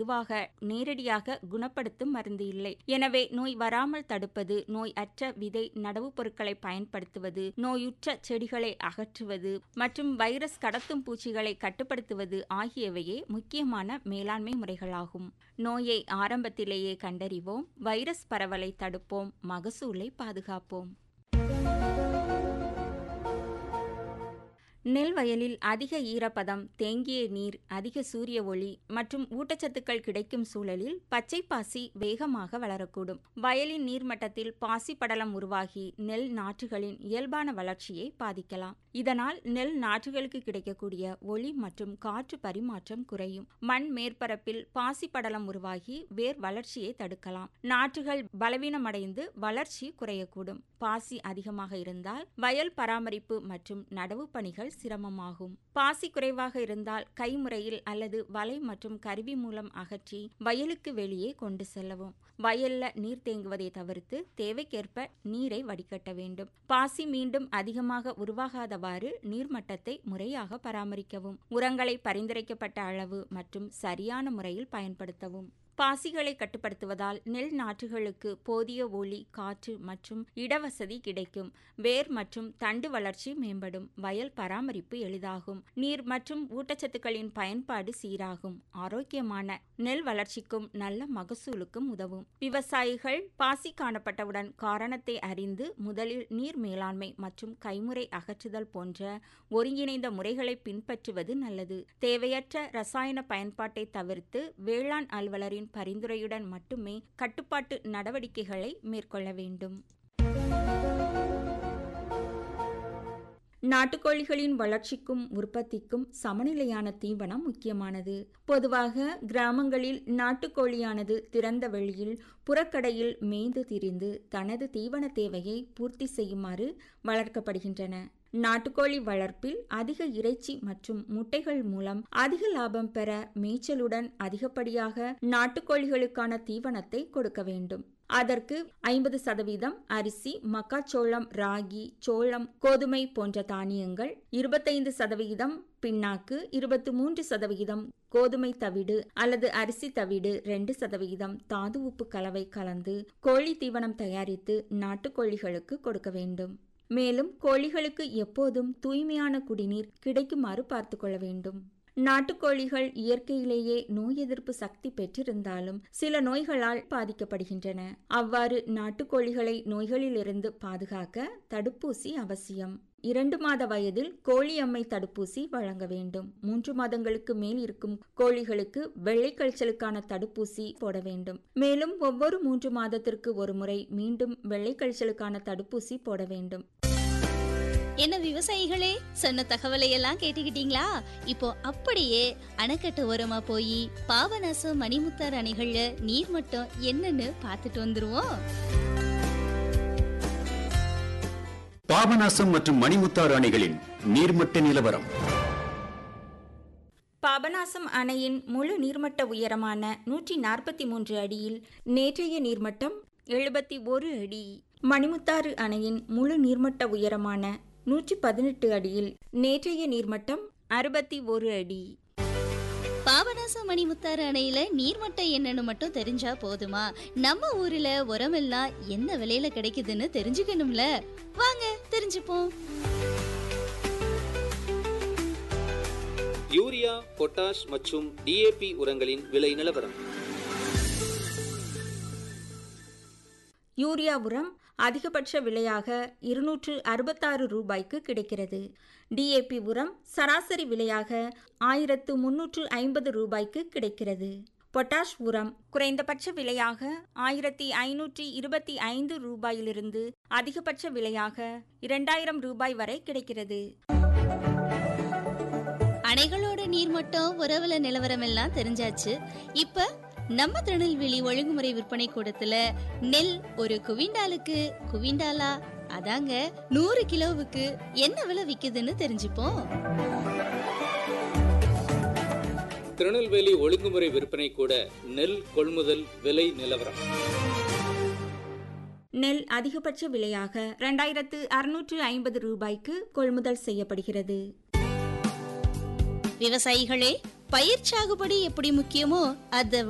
பொதுவாக நேரடியாக குணப்படுத்தும் மருந்து இல்லை எனவே நோய் வராமல் தடுப்பது நோய் அற்ற விதை நடவு பொருட்களை பயன்படுத்துவது நோயுற்ற செடிகளை அகற்றுவது மற்றும் வைரஸ் கடத்தும் பூச்சிகளை கட்டுப்படுத்துவது ஆகியவையே முக்கியமான மேலாண்மை முறைகளாகும் நோயை ஆரம்பத்திலேயே கண்டறிவோம் வைரஸ் பரவலை தடுப்போம் மகசூலை பாதுகாப்போம் நெல் வயலில் அதிக ஈரப்பதம் தேங்கிய நீர் அதிக சூரிய ஒளி மற்றும் ஊட்டச்சத்துக்கள் கிடைக்கும் சூழலில் பச்சை பாசி வேகமாக வளரக்கூடும் வயலின் நீர்மட்டத்தில் பாசி படலம் உருவாகி நெல் நாற்றுகளின் இயல்பான வளர்ச்சியை பாதிக்கலாம் இதனால் நெல் நாற்றுகளுக்கு கிடைக்கக்கூடிய ஒளி மற்றும் காற்று பரிமாற்றம் குறையும் மண் மேற்பரப்பில் பாசி படலம் உருவாகி வேர் வளர்ச்சியை தடுக்கலாம் நாற்றுகள் பலவீனமடைந்து வளர்ச்சி குறையக்கூடும் பாசி அதிகமாக இருந்தால் வயல் பராமரிப்பு மற்றும் நடவு பணிகள் சிரமமாகும் பாசி குறைவாக இருந்தால் கைமுறையில் அல்லது வலை மற்றும் கருவி மூலம் அகற்றி வயலுக்கு வெளியே கொண்டு செல்லவும் வயல்ல நீர் தேங்குவதை தவிர்த்து தேவைக்கேற்ப நீரை வடிகட்ட வேண்டும் பாசி மீண்டும் அதிகமாக உருவாகாதவாறு நீர்மட்டத்தை முறையாக பராமரிக்கவும் உரங்களை பரிந்துரைக்கப்பட்ட அளவு மற்றும் சரியான முறையில் பயன்படுத்தவும் பாசிகளை கட்டுப்படுத்துவதால் நெல் நாற்றுகளுக்கு போதிய ஒளி காற்று மற்றும் இடவசதி கிடைக்கும் வேர் மற்றும் தண்டு வளர்ச்சி மேம்படும் வயல் பராமரிப்பு எளிதாகும் நீர் மற்றும் ஊட்டச்சத்துக்களின் பயன்பாடு சீராகும் ஆரோக்கியமான நெல் வளர்ச்சிக்கும் நல்ல மகசூலுக்கும் உதவும் விவசாயிகள் பாசி காணப்பட்டவுடன் காரணத்தை அறிந்து முதலில் நீர் மேலாண்மை மற்றும் கைமுறை அகற்றுதல் போன்ற ஒருங்கிணைந்த முறைகளை பின்பற்றுவது நல்லது தேவையற்ற ரசாயன பயன்பாட்டை தவிர்த்து வேளாண் அலுவலரின் பரிந்துரையுடன் மட்டுமே கட்டுப்பாட்டு நடவடிக்கைகளை மேற்கொள்ள வேண்டும் நாட்டுக்கோழிகளின் வளர்ச்சிக்கும் உற்பத்திக்கும் சமநிலையான தீவனம் முக்கியமானது பொதுவாக கிராமங்களில் நாட்டுக்கோழியானது திறந்த வெளியில் புறக்கடையில் மேய்ந்து திரிந்து தனது தீவன தேவையை பூர்த்தி செய்யுமாறு வளர்க்கப்படுகின்றன நாட்டுக்கோழி வளர்ப்பில் அதிக இறைச்சி மற்றும் முட்டைகள் மூலம் அதிக லாபம் பெற மேய்ச்சலுடன் அதிகப்படியாக நாட்டுக்கோழிகளுக்கான தீவனத்தை கொடுக்க வேண்டும் அதற்கு ஐம்பது சதவீதம் அரிசி மக்காச்சோளம் ராகி சோளம் கோதுமை போன்ற தானியங்கள் இருபத்தைந்து சதவிகிதம் பின்னாக்கு இருபத்தி மூன்று சதவிகிதம் கோதுமை தவிடு அல்லது அரிசி தவிடு ரெண்டு சதவிகிதம் தாது உப்பு கலவை கலந்து கோழி தீவனம் தயாரித்து நாட்டுக்கோழிகளுக்கு கொடுக்க வேண்டும் மேலும் கோழிகளுக்கு எப்போதும் தூய்மையான குடிநீர் கிடைக்குமாறு பார்த்து கொள்ள வேண்டும் நாட்டுக்கோழிகள் இயற்கையிலேயே நோய் எதிர்ப்பு சக்தி பெற்றிருந்தாலும் சில நோய்களால் பாதிக்கப்படுகின்றன அவ்வாறு நாட்டுக்கோழிகளை நோய்களிலிருந்து பாதுகாக்க தடுப்பூசி அவசியம் இரண்டு மாத வயதில் கோழி அம்மை தடுப்பூசி வழங்க வேண்டும் மூன்று மாதங்களுக்கு மேல் இருக்கும் கோழிகளுக்கு வெள்ளை கழிச்சலுக்கான தடுப்பூசி போட வேண்டும் மேலும் ஒவ்வொரு மூன்று மாதத்திற்கு ஒரு முறை மீண்டும் வெள்ளை கழிச்சலுக்கான தடுப்பூசி போட வேண்டும் என்ன விவசாயிகளே சொன்ன தகவலை எல்லாம் கேட்டுக்கிட்டீங்களா இப்போ அப்படியே அணைக்கட்டு ஓரமா போய் பாபநாசம் மணிமுத்தார் அணைகள்ல நீர் மட்டம் என்னன்னு பார்த்துட்டு வந்துருவோம் பாபநாசம் மற்றும் மணிமுத்தாறு அணைகளின் நீர்மட்ட நிலவரம் பாபநாசம் அணையின் முழு நீர்மட்ட உயரமான நூற்றி நாற்பத்தி மூன்று அடியில் நேற்றைய நீர்மட்டம் எழுபத்தி ஒரு அடி மணிமுத்தாறு அணையின் முழு நீர்மட்ட உயரமான நூற்றி பதினெட்டு அடியில் நேற்றைய நீர்மட்டம் அறுபத்தி ஒரு அடி பாபநாசம் மணிமுத்தாறு அணையில நீர்மட்டம் என்னன்னு மட்டும் தெரிஞ்சா போதுமா நம்ம ஊர்ல உரமெல்லாம் என்ன விலையில கிடைக்குதுன்னு தெரிஞ்சுக்கணும்ல வாங்க தெரிஞ்சுப்போம் யூரியா பொட்டாஷ் மற்றும் டிஏபி உரங்களின் விலை நிலவரம் யூரியா உரம் அதிகபட்ச விலையாக இருநூற்று அறுபத்தாறு ரூபாய்க்கு கிடைக்கிறது டிஏபி உரம் சராசரி விலையாக ஆயிரத்து முன்னூற்று ஐம்பது ரூபாய்க்கு கிடைக்கிறது பொட்டாஷ் உரம் குறைந்தபட்ச விலையாக ஆயிரத்தி ஐநூற்றி இருபத்தி ஐந்து ரூபாயிலிருந்து அதிகபட்ச விலையாக இரண்டாயிரம் ரூபாய் வரை கிடைக்கிறது அணைகளோட நீர்மட்டம் உறவுல நிலவரம் எல்லாம் தெரிஞ்சாச்சு இப்ப நம்ம திருநெல்வேலி ஒழுங்குமுறை விற்பனை கூடத்துல நெல் ஒரு குவிண்டாலுக்கு குவிண்டாலா அதாங்க நூறு கிலோவுக்கு என்ன விலை விக்குதுன்னு தெரிஞ்சுப்போம் திருநெல்வேலி ஒழுங்குமுறை விற்பனை கூட நெல் கொள்முதல் விலை நிலவரம் நெல் அதிகபட்ச விலையாக இரண்டாயிரத்து அறுநூற்று ஐம்பது ரூபாய்க்கு கொள்முதல் செய்யப்படுகிறது விவசாயிகளே பயிர் சாகுபடி எப்படி முக்கியமோ அதை